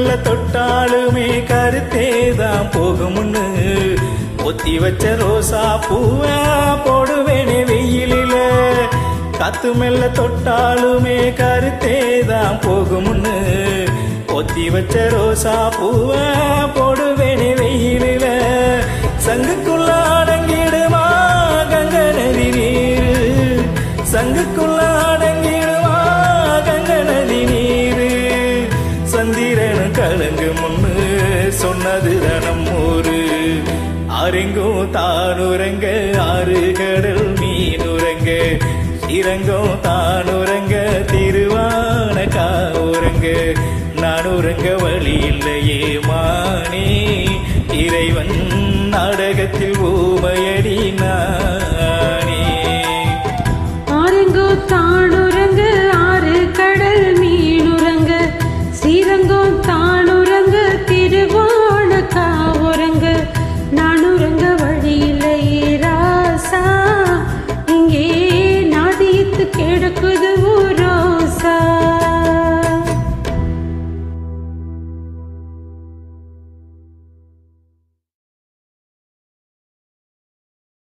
மெல்ல தொட்டாலுமே கருத்தேதான் போகும்னு ஒத்தி வச்ச ரோசா பூவா போடுவேனே வெயிலில காத்து மெல்ல தொட்டாலுமே கருத்தேதான் போகும்னு ஒத்தி வச்ச ரோசா பூவா போடுவேனே வெயிலில சங்குக்குள்ள அடங்கிடுமா கங்க நதி நீர் சங்குக்குள்ள அடங்கிடுமா கங்க நதி நீர் சந்திரன் கலங்கு முன்னு சொன்னது தனம் ஊரு ஆரெங்கும் தானுரங்க ஆறு கடல் மீனுரங்க இறங்கும் தானுரங்க திருவான காவுரங்க நானுரங்க வழி இல்லையே மானே இறைவன் நாடகத்தில் ஊமையடி நானே ஆரெங்கோ தானுரங்க ஆறு கடல் மீனுரங்க ஸ்ரீரங்கம் தானுரங்க திருவோண காவுரங்க நானுரங்க வழியிலே ராசா இங்கே நாதியத்து கிடக்குது